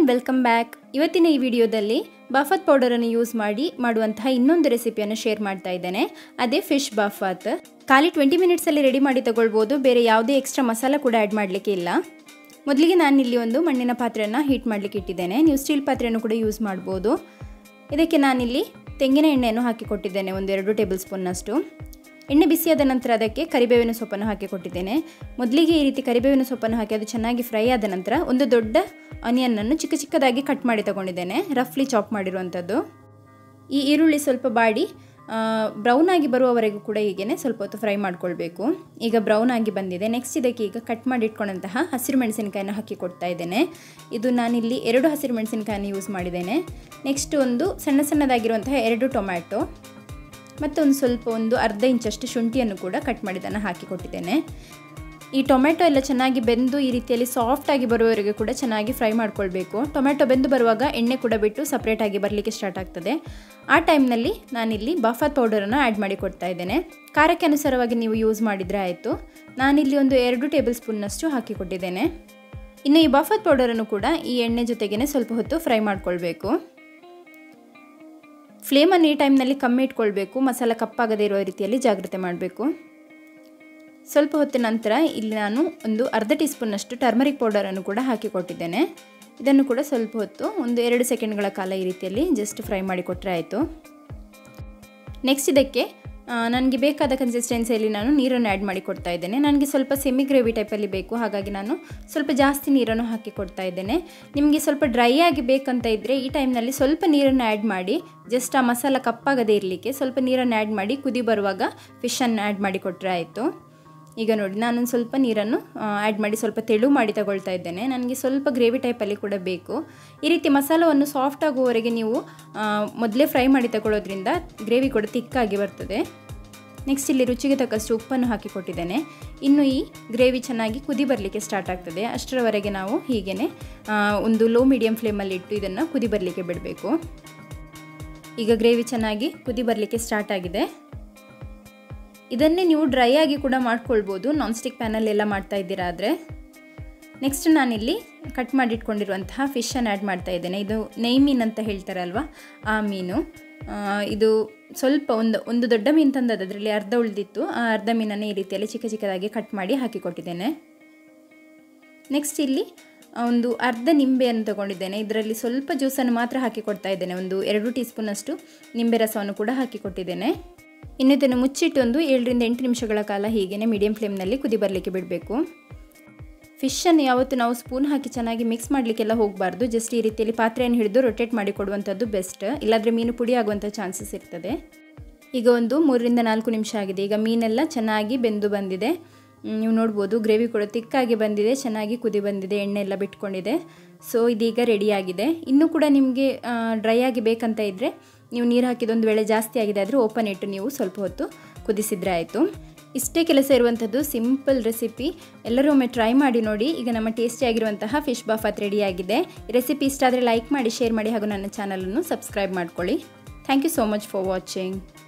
welcome back ಇವತ್ತಿನ ಈ ವಿಡಿಯೋದಲ್ಲಿ ಬಾಫತ್ ಪೌಡರನ್ನು ಯೂಸ್ ಮಾಡಿ ಮಾಡುವಂತಹ ಇನ್ನೊಂದು ರೆಸಿಪಿಯನ್ನು ಶೇರ್ ಮಾಡ್ತಾ ಇದ್ದೇನೆ ಅದೇ ಫಿಶ್ ಬಾಫಾತ್ ಖಾಲಿ ಟ್ವೆಂಟಿ ಮಿನಿಟ್ಸಲ್ಲಿ ರೆಡಿ ಮಾಡಿ ತಗೊಳ್ಬೋದು ಬೇರೆ ಯಾವುದೇ ಎಕ್ಸ್ಟ್ರಾ ಮಸಾಲ ಕೂಡ ಆ್ಯಡ್ ಮಾಡಲಿಕ್ಕೆ ಇಲ್ಲ ಮೊದಲಿಗೆ ನಾನು ಇಲ್ಲಿ ಒಂದು ಮಣ್ಣಿನ ಪಾತ್ರೆಯನ್ನು ಹೀಟ್ ಮಾಡಲಿಕ್ಕೆ ಇಟ್ಟಿದ್ದೇನೆ ನೀವು ಸ್ಟೀಲ್ ಪಾತ್ರೆಯನ್ನು ಕೂಡ ಯೂಸ್ ಮಾಡ್ಬೋದು ಇದಕ್ಕೆ ನಾನಿಲ್ಲಿ ತೆಂಗಿನ ಎಣ್ಣೆಯನ್ನು ಹಾಕಿ ಕೊಟ್ಟಿದ್ದೇನೆ ಒಂದು ಎರಡು ಟೇಬಲ್ ಸ್ಪೂನ್ನಷ್ಟು ಎಣ್ಣೆ ಬಿಸಿಯಾದ ನಂತರ ಅದಕ್ಕೆ ಕರಿಬೇವಿನ ಸೊಪ್ಪನ್ನು ಹಾಕಿ ಕೊಟ್ಟಿದ್ದೇನೆ ಮೊದಲಿಗೆ ಈ ರೀತಿ ಕರಿಬೇವಿನ ಸೊಪ್ಪನ್ನು ಹಾಕಿ ಅದು ಚೆನ್ನಾಗಿ ಫ್ರೈ ಆದ ನಂತರ ಒಂದು ದೊಡ್ಡ ಆನಿಯನ್ನನ್ನು ಚಿಕ್ಕ ಚಿಕ್ಕದಾಗಿ ಕಟ್ ಮಾಡಿ ತಗೊಂಡಿದ್ದೇನೆ ರಫ್ಲಿ ಚಾಪ್ ಮಾಡಿರುವಂಥದ್ದು ಈ ಈರುಳ್ಳಿ ಸ್ವಲ್ಪ ಬಾಡಿ ಬ್ರೌನ್ ಆಗಿ ಬರುವವರೆಗೂ ಕೂಡ ಹೀಗೇ ಸ್ವಲ್ಪ ಹೊತ್ತು ಫ್ರೈ ಮಾಡ್ಕೊಳ್ಬೇಕು ಈಗ ಬ್ರೌನ್ ಆಗಿ ಬಂದಿದೆ ನೆಕ್ಸ್ಟ್ ಇದಕ್ಕೆ ಈಗ ಕಟ್ ಮಾಡಿ ಇಟ್ಕೊಂಡಂತಹ ಹಸಿರು ಮೆಣಸಿನಕಾಯಿನ ಹಾಕಿ ಕೊಡ್ತಾ ಇದ್ದೇನೆ ಇದು ನಾನಿಲ್ಲಿ ಎರಡು ಹಸಿರು ಮೆಣಸಿನಕಾಯಿನ ಯೂಸ್ ಮಾಡಿದ್ದೇನೆ ನೆಕ್ಸ್ಟ್ ಒಂದು ಸಣ್ಣ ಸಣ್ಣದಾಗಿರುವಂತಹ ಎರಡು ಟೊಮ್ಯಾಟೊ ಮತ್ತು ಒಂದು ಸ್ವಲ್ಪ ಒಂದು ಅರ್ಧ ಇಂಚಷ್ಟು ಶುಂಠಿಯನ್ನು ಕೂಡ ಕಟ್ ಮಾಡಿದ್ದನ್ನು ಹಾಕಿ ಕೊಟ್ಟಿದ್ದೇನೆ ಈ ಟೊಮೆಟೊ ಎಲ್ಲ ಚೆನ್ನಾಗಿ ಬೆಂದು ಈ ರೀತಿಯಲ್ಲಿ ಸಾಫ್ಟಾಗಿ ಬರುವವರೆಗೆ ಕೂಡ ಚೆನ್ನಾಗಿ ಫ್ರೈ ಮಾಡ್ಕೊಳ್ಬೇಕು ಟೊಮೆಟೊ ಬೆಂದು ಬರುವಾಗ ಎಣ್ಣೆ ಕೂಡ ಬಿಟ್ಟು ಸಪ್ರೇಟಾಗಿ ಬರಲಿಕ್ಕೆ ಸ್ಟಾರ್ಟ್ ಆಗ್ತದೆ ಆ ಟೈಮ್ನಲ್ಲಿ ನಾನಿಲ್ಲಿ ಬಫಾತ್ ಪೌಡರನ್ನು ಆ್ಯಡ್ ಮಾಡಿ ಕೊಡ್ತಾ ಇದ್ದೇನೆ ಖಾರಕ್ಕೆ ಅನುಸಾರವಾಗಿ ನೀವು ಯೂಸ್ ಮಾಡಿದರೆ ಆಯಿತು ನಾನಿಲ್ಲಿ ಒಂದು ಎರಡು ಟೇಬಲ್ ಸ್ಪೂನ್ನಷ್ಟು ಹಾಕಿ ಕೊಟ್ಟಿದ್ದೇನೆ ಇನ್ನು ಈ ಬಫಾತ್ ಪೌಡರನ್ನು ಕೂಡ ಈ ಎಣ್ಣೆ ಜೊತೆಗೇ ಸ್ವಲ್ಪ ಹೊತ್ತು ಫ್ರೈ ಮಾಡ್ಕೊಳ್ಬೇಕು ಫ್ಲೇಮನ್ನು ಈ ಟೈಮ್ನಲ್ಲಿ ಕಮ್ಮಿ ಇಟ್ಕೊಳ್ಬೇಕು ಮಸಾಲ ಕಪ್ಪಾಗದೇ ಇರೋ ರೀತಿಯಲ್ಲಿ ಜಾಗ್ರತೆ ಮಾಡಬೇಕು ಸ್ವಲ್ಪ ಹೊತ್ತಿನ ನಂತರ ಇಲ್ಲಿ ನಾನು ಒಂದು ಅರ್ಧ ಟೀ ಸ್ಪೂನ್ನಷ್ಟು ಟರ್ಮರಿಕ್ ಪೌಡರನ್ನು ಕೂಡ ಹಾಕಿ ಕೊಟ್ಟಿದ್ದೇನೆ ಇದನ್ನು ಕೂಡ ಸ್ವಲ್ಪ ಹೊತ್ತು ಒಂದು ಎರಡು ಸೆಕೆಂಡ್ಗಳ ಕಾಲ ಈ ರೀತಿಯಲ್ಲಿ ಜಸ್ಟ್ ಫ್ರೈ ಮಾಡಿ ಕೊಟ್ಟರೆ ಆಯಿತು ನೆಕ್ಸ್ಟ್ ಇದಕ್ಕೆ ನನಗೆ ಬೇಕಾದ ಕನ್ಸಿಸ್ಟೆನ್ಸಿಯಲ್ಲಿ ನಾನು ನೀರನ್ನು ಆ್ಯಡ್ ಮಾಡಿ ಕೊಡ್ತಾ ಇದ್ದೇನೆ ನನಗೆ ಸ್ವಲ್ಪ ಸೆಮಿ ಗ್ರೇವಿ ಟೈಪಲ್ಲಿ ಬೇಕು ಹಾಗಾಗಿ ನಾನು ಸ್ವಲ್ಪ ಜಾಸ್ತಿ ನೀರನ್ನು ಹಾಕಿ ಕೊಡ್ತಾ ಇದ್ದೇನೆ ನಿಮಗೆ ಸ್ವಲ್ಪ ಡ್ರೈ ಆಗಿ ಬೇಕಂತ ಇದ್ದರೆ ಈ ಟೈಮ್ನಲ್ಲಿ ಸ್ವಲ್ಪ ನೀರನ್ನು ಆ್ಯಡ್ ಮಾಡಿ ಜಸ್ಟ್ ಆ ಮಸಾಲ ಕಪ್ಪಾಗದೇ ಇರಲಿಕ್ಕೆ ಸ್ವಲ್ಪ ನೀರನ್ನು ಆ್ಯಡ್ ಮಾಡಿ ಕುದಿ ಬರುವಾಗ ಫಿಶನ್ನು ಆ್ಯಡ್ ಮಾಡಿ ಕೊಟ್ಟರೆ ಆಯಿತು ಈಗ ನೋಡಿ ನಾನೊಂದು ಸ್ವಲ್ಪ ನೀರನ್ನು ಆ್ಯಡ್ ಮಾಡಿ ಸ್ವಲ್ಪ ತೆಳು ಮಾಡಿ ತಗೊಳ್ತಾ ಇದ್ದೇನೆ ನನಗೆ ಸ್ವಲ್ಪ ಗ್ರೇವಿ ಟೈಪಲ್ಲಿ ಕೂಡ ಬೇಕು ಈ ರೀತಿ ಮಸಾಲವನ್ನು ಸಾಫ್ಟ್ ಆಗುವವರೆಗೆ ನೀವು ಮೊದಲೇ ಫ್ರೈ ಮಾಡಿ ತಗೊಳ್ಳೋದ್ರಿಂದ ಗ್ರೇವಿ ಕೂಡ ತಿಕ್ಕಾಗಿ ಬರ್ತದೆ ನೆಕ್ಸ್ಟ್ ಇಲ್ಲಿ ರುಚಿಗೆ ತಕ್ಕಷ್ಟು ಉಪ್ಪನ್ನು ಹಾಕಿ ಕೊಟ್ಟಿದ್ದೇನೆ ಇನ್ನು ಈ ಗ್ರೇವಿ ಚೆನ್ನಾಗಿ ಕುದಿ ಬರಲಿಕ್ಕೆ ಸ್ಟಾರ್ಟ್ ಆಗ್ತದೆ ಅಷ್ಟರವರೆಗೆ ನಾವು ಹೀಗೇ ಒಂದು ಲೋ ಮೀಡಿಯಮ್ ಫ್ಲೇಮಲ್ಲಿ ಇಟ್ಟು ಇದನ್ನು ಕುದಿ ಬರಲಿಕ್ಕೆ ಬಿಡಬೇಕು ಈಗ ಗ್ರೇವಿ ಚೆನ್ನಾಗಿ ಕುದಿ ಬರಲಿಕ್ಕೆ ಸ್ಟಾರ್ಟ್ ಆಗಿದೆ ಇದನ್ನೇ ನೀವು ಡ್ರೈ ಆಗಿ ಕೂಡ ಮಾಡ್ಕೊಳ್ಬೋದು ನಾನ್ ಸ್ಟಿಕ್ ಪ್ಯಾನಲ್ಲೆಲ್ಲ ಮಾಡ್ತಾ ಇದ್ದೀರಾ ಆದರೆ ನೆಕ್ಸ್ಟ್ ನಾನಿಲ್ಲಿ ಕಟ್ ಮಾಡಿಟ್ಕೊಂಡಿರುವಂತಹ ಫಿಶನ್ನು ಆ್ಯಡ್ ಮಾಡ್ತಾ ಇದ್ದೇನೆ ಇದು ನೆಯ್ ಮೀನು ಅಂತ ಹೇಳ್ತಾರಲ್ವ ಆ ಮೀನು ಇದು ಸ್ವಲ್ಪ ಒಂದು ಒಂದು ದೊಡ್ಡ ಮೀನು ತಂದದ್ದು ಅದರಲ್ಲಿ ಅರ್ಧ ಉಳಿದಿತ್ತು ಆ ಅರ್ಧ ಮೀನನ್ನು ಈ ರೀತಿಯಲ್ಲಿ ಚಿಕ್ಕ ಚಿಕ್ಕದಾಗಿ ಕಟ್ ಮಾಡಿ ಹಾಕಿ ಕೊಟ್ಟಿದ್ದೇನೆ ನೆಕ್ಸ್ಟ್ ಇಲ್ಲಿ ಒಂದು ಅರ್ಧ ನಿಂಬೆಯನ್ನು ತಗೊಂಡಿದ್ದೇನೆ ಇದರಲ್ಲಿ ಸ್ವಲ್ಪ ಜ್ಯೂಸನ್ನು ಮಾತ್ರ ಹಾಕಿ ಕೊಡ್ತಾ ಇದ್ದೇನೆ ಒಂದು ಎರಡು ಟೀ ಸ್ಪೂನಷ್ಟು ನಿಂಬೆ ರಸವನ್ನು ಕೂಡ ಹಾಕಿ ಕೊಟ್ಟಿದ್ದೇನೆ ಇನ್ನು ಇದನ್ನು ಮುಚ್ಚಿಟ್ಟು ಒಂದು ಏಳರಿಂದ ಎಂಟು ನಿಮಿಷಗಳ ಕಾಲ ಹೀಗೆ ಮೀಡಿಯಂ ಫ್ಲೇಮ್ನಲ್ಲಿ ಕುದಿ ಬರಲಿಕ್ಕೆ ಬಿಡಬೇಕು ಫಿಶನ್ನು ಯಾವತ್ತು ನಾವು ಸ್ಪೂನ್ ಹಾಕಿ ಚೆನ್ನಾಗಿ ಮಿಕ್ಸ್ ಮಾಡಲಿಕ್ಕೆಲ್ಲ ಹೋಗಬಾರ್ದು ಜಸ್ಟ್ ಈ ರೀತಿಯಲ್ಲಿ ಪಾತ್ರೆಯನ್ನು ಹಿಡಿದು ರೊಟೇಟ್ ಮಾಡಿ ಕೊಡುವಂಥದ್ದು ಬೆಸ್ಟ್ ಇಲ್ಲಾಂದರೆ ಮೀನು ಪುಡಿ ಆಗುವಂಥ ಚಾನ್ಸಸ್ ಇರ್ತದೆ ಈಗ ಒಂದು ಮೂರರಿಂದ ನಾಲ್ಕು ನಿಮಿಷ ಆಗಿದೆ ಈಗ ಮೀನೆಲ್ಲ ಚೆನ್ನಾಗಿ ಬೆಂದು ಬಂದಿದೆ ನೀವು ನೋಡ್ಬೋದು ಗ್ರೇವಿ ಕೂಡ ತಿಕ್ಕಾಗಿ ಬಂದಿದೆ ಚೆನ್ನಾಗಿ ಕುದಿ ಬಂದಿದೆ ಎಣ್ಣೆ ಎಲ್ಲ ಬಿಟ್ಕೊಂಡಿದೆ ಸೊ ಇದೀಗ ರೆಡಿಯಾಗಿದೆ ಇನ್ನೂ ಕೂಡ ನಿಮಗೆ ಡ್ರೈ ಆಗಿ ಬೇಕಂತ ಇದ್ದರೆ ನೀವು ನೀರು ಹಾಕಿದೊಂದು ವೇಳೆ ಜಾಸ್ತಿ ಆಗಿದೆ ಆದರೆ ಓಪನ್ ಇಟ್ಟು ನೀವು ಸ್ವಲ್ಪ ಹೊತ್ತು ಕುದಿಸಿದ್ರೆ ಆಯಿತು ಇಷ್ಟೇ ಕೆಲಸ ಇರುವಂಥದ್ದು ಸಿಂಪಲ್ ರೆಸಿಪಿ ಎಲ್ಲರೂ ಒಮ್ಮೆ ಟ್ರೈ ಮಾಡಿ ನೋಡಿ ಈಗ ನಮ್ಮ ಟೇಸ್ಟಿಯಾಗಿರುವಂತಹ ಫಿಶ್ ಬಾಫಾತ್ ರೆಡಿಯಾಗಿದೆ ಈ ರೆಸಿಪಿ ಇಷ್ಟ ಆದರೆ ಲೈಕ್ ಮಾಡಿ ಶೇರ್ ಮಾಡಿ ಹಾಗೂ ನನ್ನ ಚಾನಲನ್ನು ಸಬ್ಸ್ಕ್ರೈಬ್ ಮಾಡ್ಕೊಳ್ಳಿ thank you so much for watching